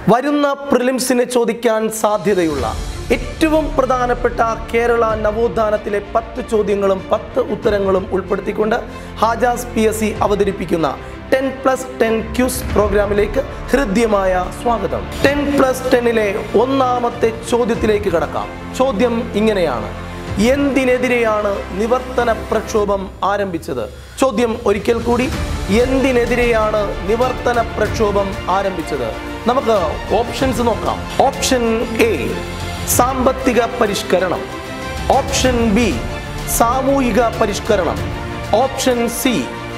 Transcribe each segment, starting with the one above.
വരുന്ന പ്രിലിംസിന് ചോദിക്കാൻ സാധ്യതയുള്ള ഏറ്റവും പ്രധാനപ്പെട്ട കേരള നവോത്ഥാനത്തിലെ പത്ത് ചോദ്യങ്ങളും പത്ത് ഉത്തരങ്ങളും ഉൾപ്പെടുത്തിക്കൊണ്ട് ഹാജാസ് പി എസ് സി അവതരിപ്പിക്കുന്ന ടെൻ പ്ലസ് ടെൻ ക്യൂസ് പ്രോഗ്രാമിലേക്ക് ഹൃദ്യമായ സ്വാഗതം ടെൻ പ്ലസ് ടെന്നിലെ ഒന്നാമത്തെ ചോദ്യത്തിലേക്ക് കടക്കാം ചോദ്യം ഇങ്ങനെയാണ് എന്തിനെതിരെയാണ് നിവർത്തന പ്രക്ഷോഭം ആരംഭിച്ചത് ചോദ്യം ഒരിക്കൽ കൂടി എന്തിനെതിരെയാണ് നിവർത്തന പ്രക്ഷോഭം ആരംഭിച്ചത് നമുക്ക് ഓപ്ഷൻസ് നോക്കാം ഓപ്ഷൻ എ സാമ്പത്തിക പരിഷ്കരണം ഓപ്ഷൻ ബി സാമൂഹിക പരിഷ്കരണം ഓപ്ഷൻ സി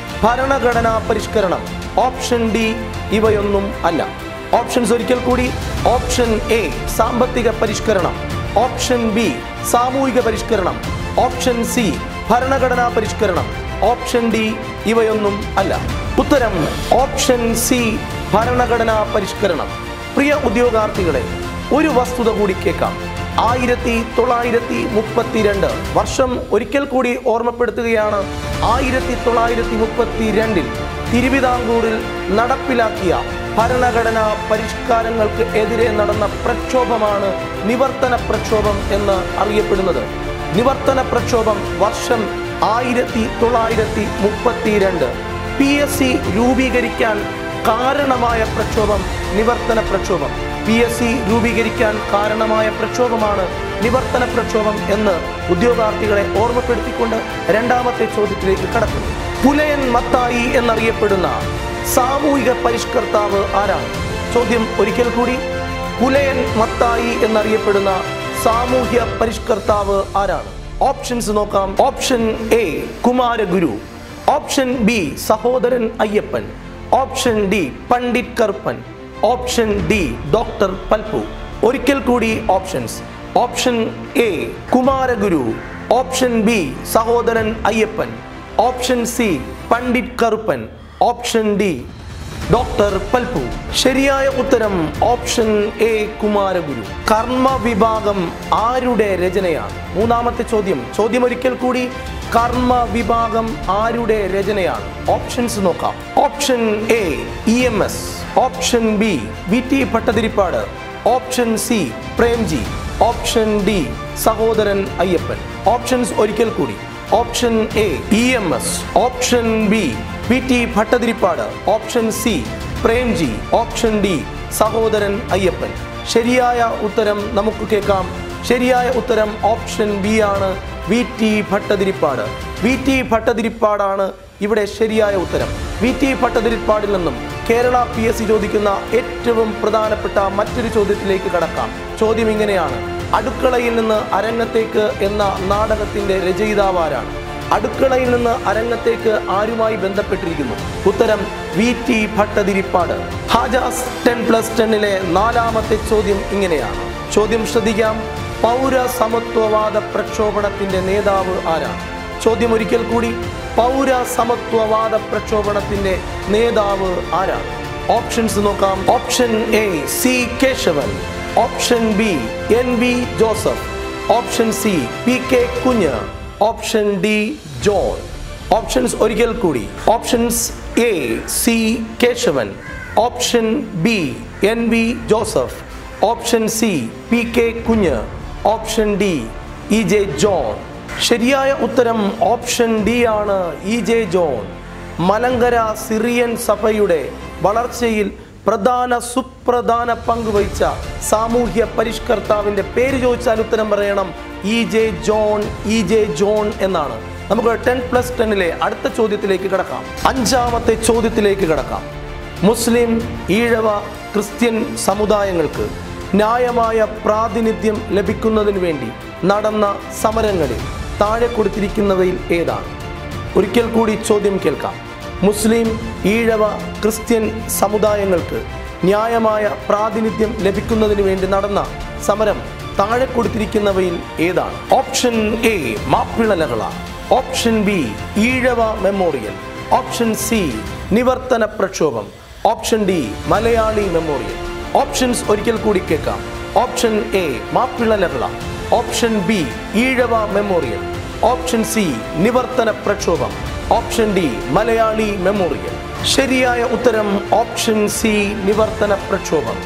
ഭരണഘടനാ പരിഷ്കരണം ഓപ്ഷൻ ഡി ഇവയൊന്നും അല്ല ഓപ്ഷൻസ് ഒരിക്കൽ കൂടി ഓപ്ഷൻ എ സാമ്പത്തിക പരിഷ്കരണം ഓപ്ഷൻ ബി സാമൂഹിക പരിഷ്കരണം ഓപ്ഷൻ സി ഭരണഘടനാ പരിഷ്കരണം ഓപ്ഷൻ ഡി ഇവയൊന്നും അല്ല ഉത്തരം ഓപ്ഷൻ സി ഭരണഘടനാ പരിഷ്കരണം പ്രിയ ഉദ്യോഗാർത്ഥികളെ ഒരു വസ്തുത കൂടി കേൾക്കാം ആയിരത്തി തൊള്ളായിരത്തി മുപ്പത്തിരണ്ട് വർഷം ഒരിക്കൽ കൂടി ഓർമ്മപ്പെടുത്തുകയാണ് ആയിരത്തി തൊള്ളായിരത്തി മുപ്പത്തി രണ്ടിൽ തിരുവിതാംകൂറിൽ നടപ്പിലാക്കിയ ഭരണഘടനാ പരിഷ്കാരങ്ങൾക്ക് എതിരെ നടന്ന പ്രക്ഷോഭമാണ് നിവർത്തന പ്രക്ഷോഭം എന്ന് അറിയപ്പെടുന്നത് നിവർത്തന പ്രക്ഷോഭം വർഷം ആയിരത്തി തൊള്ളായിരത്തി മുപ്പത്തിരണ്ട് പി എസ് സി രൂപീകരിക്കാൻ കാരണമായ പ്രക്ഷോഭം നിവർത്തന പ്രക്ഷോഭം പി എസ് സി രൂപീകരിക്കാൻ കാരണമായ പ്രക്ഷോഭമാണ് നിവർത്തന പ്രക്ഷോഭം എന്ന് ഉദ്യോഗാർത്ഥികളെ ഓർമ്മപ്പെടുത്തിക്കൊണ്ട് രണ്ടാമത്തെ ചോദ്യത്തിലേക്ക് കടക്കുന്നു പുലയൻ മത്തായി എന്നറിയപ്പെടുന്ന സാമൂഹിക പരിഷ്കർത്താവ് ആരാണ് ചോദ്യം ഒരിക്കൽ കൂടി പുലയൻ മത്തായി എന്നറിയപ്പെടുന്ന സാമൂഹ്യ പരിഷ്കർത്താവ് ആരാണ് ഓപ്ഷൻസ് നോക്കാം option A Kumaraguru option B Sahodaran Ayyappan option D Pandit Karuppan option D doctor Palpu ഒരിക്കൽ കൂടി options option A Kumaraguru option B Sahodaran Ayyappan option C Pandit Karuppan option D doctor Palpu ശരിയായ ഉത്തരം ഓപ്ഷൻ എ കുമാരഗുരു കർമ്മ വിഭാഗം ആരുടെ രചനയാണ് മൂന്നാമത്തെ ചോദ്യം ചോദ്യം ഒരിക്കൽ കൂടി കർമ്മ വിഭാഗം ആരുടെ രചനയാണ് ഓപ്ഷൻസ് നോക്കാം option A E M S option B V T Bhattathiripad option C Premji option D Sahodaran Ayyappan options ഒരിക്കൽ കൂടി option A E M S option B V T Bhattathiripad option C Premji option D Sahodaran Ayyappan ശരിയായ ഉത്തരം നമുക്ക് കേൾക്കാം ശരിയായ ഉത്തരം ഓപ്ഷൻ ബി ആണ് V T Bhattathiripad V T ഭട്ടതിരിപ്പാടാണ് ഇവിടെ ശരിയായ ഉത്തരം വി ടി ഭട്ടതിരിപ്പാടിൽ നിന്നും കേരള പി എസ് സി ചോദിക്കുന്ന ഏറ്റവും പ്രധാനപ്പെട്ട മറ്റൊരു ചോദ്യത്തിലേക്ക് കടക്കാം ചോദ്യം ഇങ്ങനെയാണ് അടുക്കളയിൽ നിന്ന് അരങ്ങത്തേക്ക് എന്ന നാടകത്തിന്റെ രചയിതാവാരാണ് അടുക്കളയിൽ നിന്ന് അരങ്ങത്തേക്ക് ആരുമായി ബന്ധപ്പെട്ടിരിക്കുന്നു ഉത്തരം V T Bhattathiripad Hajas ten plus ടെന്നിലെ നാലാമത്തെ ചോദ്യം ഇങ്ങനെയാണ് ചോദ്യം ശ്രദ്ധിക്കാം പൗര സമത്വവാദ പ്രക്ഷോഭണത്തിന്റെ നേതാവ് ആരാണ് ചോദ്യം ഒരിക്കൽ കൂടി പൗര സമത്വവാദ പ്രക്ഷോഭണത്തിന്റെ നേതാവ് ആരാണ് ഓപ്ഷൻസ് നോക്കാം option A C Kesavan option B N B Joseph option C P K Kunju option D John options ഒരിക്കൽ കൂടി options A C Kesavan option B N B Joseph option C P K Kunju option D E J John ശരിയായ ഉത്തരം ഓപ്ഷൻ ഡി ആണ് E J John Malankara Syrian സഭയുടെ വളർച്ചയിൽ പ്രധാന സുപ്രധാന പങ്ക് വഹിച്ച സാമൂഹ്യ പരിഷ്കർത്താവിന്റെ പേര് ചോദിച്ചാൽ ഉത്തരം പറയണം E J John E J John എന്നാണ് നമുക്ക് ടെൻ പ്ലസ് ടെന്നിലെ അടുത്ത ചോദ്യത്തിലേക്ക് കിടക്കാം അഞ്ചാമത്തെ ചോദ്യത്തിലേക്ക് കിടക്കാം മുസ്ലിം ഈഴവ ക്രിസ്ത്യൻ സമുദായങ്ങൾക്ക് ന്യായമായ പ്രാതിനിധ്യം ലഭിക്കുന്നതിന് വേണ്ടി നടന്ന സമരങ്ങളിൽ താഴെ കൊടുത്തിരിക്കുന്നവയിൽ ഏതാണ് ഒരിക്കൽ കൂടി ചോദ്യം കേൾക്കാം മുസ്ലിം ഈഴവ ക്രിസ്ത്യൻ സമുദായങ്ങൾക്ക് ന്യായമായ പ്രാതിനിധ്യം ലഭിക്കുന്നതിന് വേണ്ടി നടന്ന സമരം താഴെ കൊടുത്തിരിക്കുന്നവയിൽ ഏതാണ് ഓപ്ഷൻ എ മാപ്പിള ലഹള option B Ezhava memorial option C നിവർത്തന പ്രക്ഷോഭം option D Malayali memorial options ഒരിക്കൽ കൂടി കേൾക്കാം ഓപ്ഷൻ എ മാപ്പിള ലഹള option B Ezhava memorial option C നിവർത്തന പ്രക്ഷോഭം ഓപ്ഷൻ ഡി മലയാളി മെമ്മോറിയൽ ശരിയായ ഉത്തരം ഓപ്ഷൻ സി നിവർത്തന പ്രക്ഷോഭം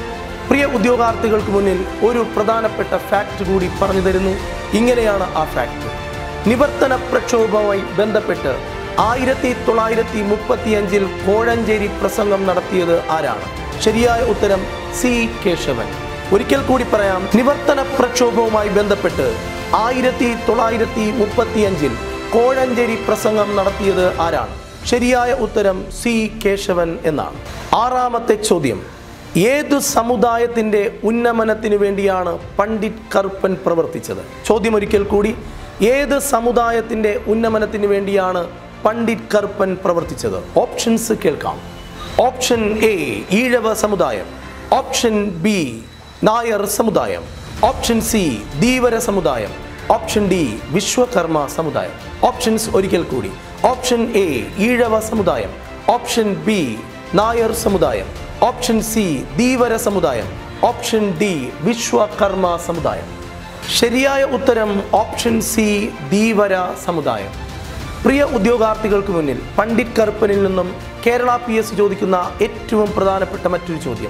പ്രിയ ഉദ്യോഗാർത്ഥികൾക്ക് മുന്നിൽ ഒരു പ്രധാനപ്പെട്ട ഫാക്ട് കൂടി പറഞ്ഞു തരുന്നു ഇങ്ങനെയാണ് ആ ഫാക്ട് നിവർത്തന പ്രക്ഷോഭവുമായി ബന്ധപ്പെട്ട് ആയിരത്തി തൊള്ളായിരത്തി മുപ്പത്തിയഞ്ചിൽ കോഴഞ്ചേരി പ്രസംഗം നടത്തിയത് ആരാണ് ശരിയായ ഉത്തരം സി കേശവൻ ഒരിക്കൽ കൂടി പറയാം നിവർത്തന പ്രക്ഷോഭവുമായി ബന്ധപ്പെട്ട് ആയിരത്തി തൊള്ളായിരത്തി മുപ്പത്തിയഞ്ചിൽ കോഴഞ്ചേരി പ്രസംഗം നടത്തിയത് ആരാണ് ശരിയായ ഉത്തരം സി കേശവൻ എന്നാണ് ആറാമത്തെ ചോദ്യം ഏതു സമുദായത്തിന്റെ ഉന്നമനത്തിനു വേണ്ടിയാണ് പണ്ഡിറ്റ് കറുപ്പൻ പ്രവർത്തിച്ചത് ചോദ്യം ഒരിക്കൽ കൂടി ഏത് സമുദായത്തിന്റെ ഉന്നമനത്തിനു വേണ്ടിയാണ് പണ്ഡിറ്റ് കറുപ്പൻ പ്രവർത്തിച്ചത് ഓപ്ഷൻസ് കേൾക്കാം ഓപ്ഷൻ എ ഈഴവ സമുദായം ഓപ്ഷൻ ബി നായർ സമുദായം ഓപ്ഷൻ സി ധീവര സമുദായം ഓപ്ഷൻ ഡി വിശ്വകർമ്മ സമുദായം ഓപ്ഷൻസ് ഒരിക്കൽ കൂടി ഓപ്ഷൻ എ ഈഴവ സമുദായം ഓപ്ഷൻ ബി നായർ സമുദായം ഓപ്ഷൻ സി ധീവര സമുദായം ഓപ്ഷൻ ഡി വിശ്വകർമ്മ സമുദായം ശരിയായ ഉത്തരം ഓപ്ഷൻ സി ധീവര സമുദായം പ്രിയ ഉദ്യോഗാർത്ഥികൾക്ക് മുന്നിൽ പണ്ഡിറ്റ് കറുപ്പനിൽ നിന്നും കേരള പി എസ് ചോദിക്കുന്ന ഏറ്റവും പ്രധാനപ്പെട്ട മറ്റൊരു ചോദ്യം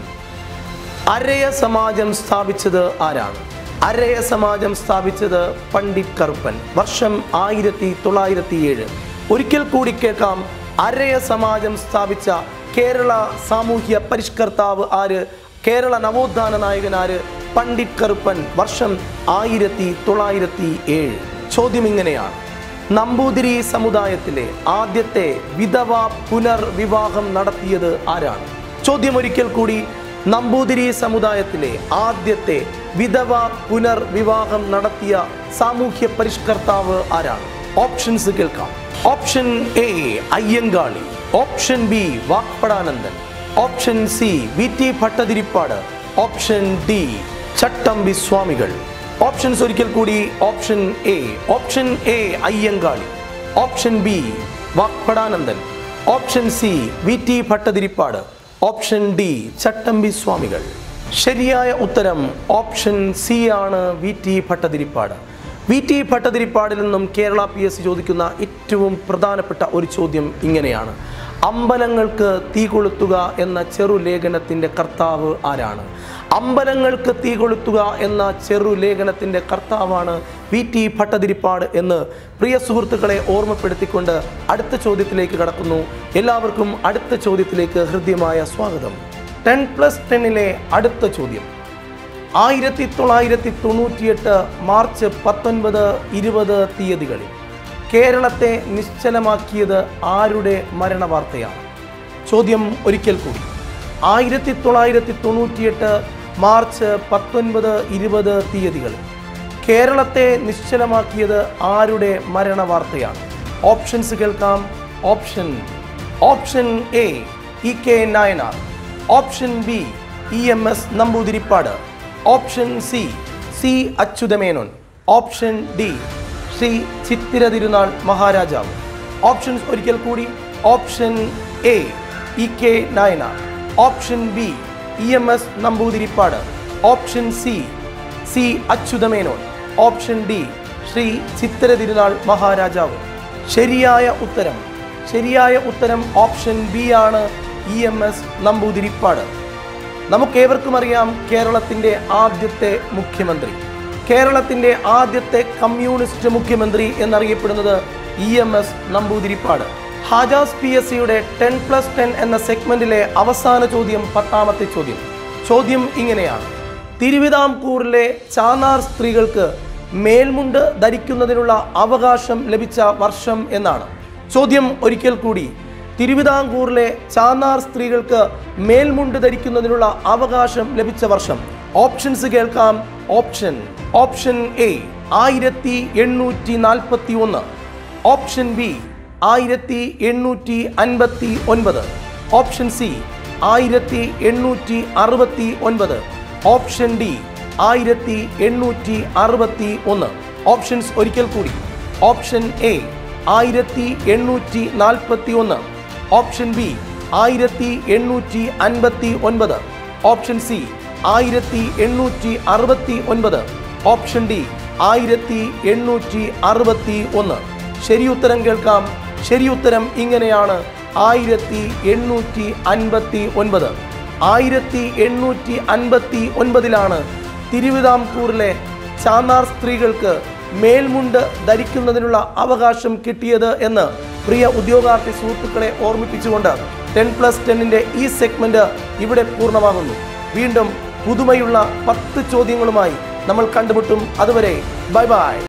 അരയ സമാജം സ്ഥാപിച്ചത് ആരാണ് അരയ സമാജം സ്ഥാപിച്ചത് പണ്ഡിറ്റ് കറുപ്പൻ വർഷം ആയിരത്തി തൊള്ളായിരത്തി ഏഴ് ഒരിക്കൽ കൂടി കേൾക്കാം അരയ സമാജം സ്ഥാപിച്ച കേരള സാമൂഹ്യ പരിഷ്കർത്താവ് ആര് കേരള നവോത്ഥാന നായകൻ ആര് പണ്ഡിറ്റ് കറുപ്പൻ വർഷം ആയിരത്തി തൊള്ളായിരത്തി ഏഴ് ചോദ്യം ഇങ്ങനെയാണ് നമ്പൂതിരി സമുദായത്തിലെ ആദ്യത്തെ വിധവ പുനർവിവാഹം നടത്തിയത് ആരാണ് ചോദ്യം ഒരിക്കൽ കൂടി നമ്പൂതിരി സമുദായത്തിലെ ആദ്യത്തെ വിധവ പുനർവിവാഹം നടത്തിയ സാമൂഹ്യ പരിഷ്കർത്താവ് ആരാണ് ഓപ്ഷൻസ് കേൾക്കാം option A Ayyankali option B Vagbhatanandan option C V T Bhattathiripad option D Chattampi Swamikal options ഒരിക്കൽ കൂടി option A option A Ayyankali option B Vagbhatanandan option C V T Bhattathiripad option D Chattampi Swamikal ശരിയായ ഉത്തരം ഓപ്ഷൻ സി ആണ് V T Bhattathiripad V T ഭട്ടതിരിപ്പാടിൽ നിന്നും കേരള പി എസ് ചോദിക്കുന്ന ഏറ്റവും പ്രധാനപ്പെട്ട ഒരു ചോദ്യം ഇങ്ങനെയാണ് അമ്പലങ്ങൾക്ക് തീ കൊളുത്തുക എന്ന ചെറുലേഖനത്തിൻ്റെ കർത്താവ് ആരാണ് അമ്പലങ്ങൾക്ക് തീ കൊളുത്തുക എന്ന ചെറുലേഖനത്തിൻ്റെ കർത്താവാണ് വി ടി ഭട്ടതിരിപ്പാട് എന്ന് പ്രിയ സുഹൃത്തുക്കളെ ഓർമ്മപ്പെടുത്തിക്കൊണ്ട് അടുത്ത ചോദ്യത്തിലേക്ക് കടക്കുന്നു എല്ലാവർക്കും അടുത്ത ചോദ്യത്തിലേക്ക് ഹൃദ്യമായ സ്വാഗതം ടെൻ പ്ലസ് ടെന്നിലെ അടുത്ത ചോദ്യം ആയിരത്തി തൊള്ളായിരത്തി തൊണ്ണൂറ്റിയെട്ട് മാർച്ച് പത്തൊൻപത് ഇരുപത് തീയതികളിൽ കേരളത്തെ നിശ്ചലമാക്കിയത് ആരുടെ മരണവാർത്തയാണ് ചോദ്യം ഒരിക്കൽ കൂടി ആയിരത്തി തൊള്ളായിരത്തി തൊണ്ണൂറ്റിയെട്ട് മാർച്ച് പത്തൊൻപത് ഇരുപത് തീയതികളിൽ കേരളത്തെ നിശ്ചലമാക്കിയത് ആരുടെ മരണവാർത്തയാണ് ഓപ്ഷൻസ് കേൾക്കാം option option A E K Nayanar option B E M S Namboodiripad option C C Achuthamenon option D Sree Chithira Thirunal മഹാരാജാവ് ഓപ്ഷൻസ് ഒരിക്കൽ കൂടി option A E K Nayanar option B E M S Namboodiripad option C C Achuthamenon option D Sree Chithira Thirunal മഹാരാജാവ് ശരിയായ ഉത്തരം ശരിയായ ഉത്തരം option B ആണ് E M S Namboodiripad നമുക്കേവർക്കും അറിയാം കേരളത്തിൻ്റെ ആദ്യത്തെ മുഖ്യമന്ത്രി കേരളത്തിൻ്റെ ആദ്യത്തെ കമ്മ്യൂണിസ്റ്റ് മുഖ്യമന്ത്രി എന്നറിയപ്പെടുന്നത് E M S Namboodiripad Hajas P S സിയുടെ ടെൻ പ്ലസ് ടെൻ എന്ന സെഗ്മെന്റിലെ അവസാന ചോദ്യം പത്താമത്തെ ചോദ്യം ചോദ്യം ഇങ്ങനെയാണ് തിരുവിതാംകൂറിലെ ചാന്നാർ സ്ത്രീകൾക്ക് മേൽമുണ്ട് ധരിക്കുന്നതിനുള്ള അവകാശം ലഭിച്ച വർഷം എന്നാണ് ചോദ്യം ഒരിക്കൽ കൂടി തിരുവിതാംകൂറിലെ ചാന്നാർ സ്ത്രീകൾക്ക് മേൽമുണ്ട് ധരിക്കുന്നതിനുള്ള അവകാശം ലഭിച്ച വർഷം ഓപ്ഷൻസ് കേൾക്കാം ഓപ്ഷൻ ഓപ്ഷൻ എ ആയിരത്തി എണ്ണൂറ്റി നാൽപ്പത്തി ഒന്ന് ഓപ്ഷൻ ബി ആയിരത്തി എണ്ണൂറ്റി അൻപത്തി ഒൻപത് ഓപ്ഷൻ സി ആയിരത്തി എണ്ണൂറ്റി അറുപത്തി ഒൻപത് ഓപ്ഷൻ ഡി ആയിരത്തി എണ്ണൂറ്റി അറുപത്തി ഒന്ന് ഓപ്ഷൻസ് ഒരിക്കൽ കൂടി ഓപ്ഷൻ എ ആയിരത്തി എണ്ണൂറ്റി നാൽപ്പത്തി ഒന്ന് ഓപ്ഷൻ ബി ആയിരത്തി എണ്ണൂറ്റി അൻപത്തി ഒൻപത് ഓപ്ഷൻ സി ആയിരത്തി എണ്ണൂറ്റി അറുപത്തി ഒൻപത് ഓപ്ഷൻ ഡി ആയിരത്തി എണ്ണൂറ്റി അറുപത്തി ഒന്ന് ശരിയുത്തരം കേൾക്കാം ശരിയുത്തരം ഇങ്ങനെയാണ് ആയിരത്തി എണ്ണൂറ്റി അൻപത്തി ഒൻപത് ആയിരത്തി എണ്ണൂറ്റി അൻപത്തി ഒൻപതിലാണ് തിരുവിതാംകൂറിലെ ചാന്നാർ സ്ത്രീകൾക്ക് മേൽമുണ്ട് ധരിക്കുന്നതിനുള്ള അവകാശം കിട്ടിയത് എന്ന് പ്രിയ ഉദ്യോഗാർത്ഥി സുഹൃത്തുക്കളെ ഓർമ്മിപ്പിച്ചുകൊണ്ട് ടെൻ പ്ലസ് ടെന്നിൻ്റെ ഈ സെഗ്മെന്റ് ഇവിടെ പൂർണ്ണമാകുന്നു വീണ്ടും പുതുമയുള്ള പത്ത് ചോദ്യങ്ങളുമായി നമ്മൾ കണ്ടുമുട്ടും അതുവരെ ബൈ ബൈ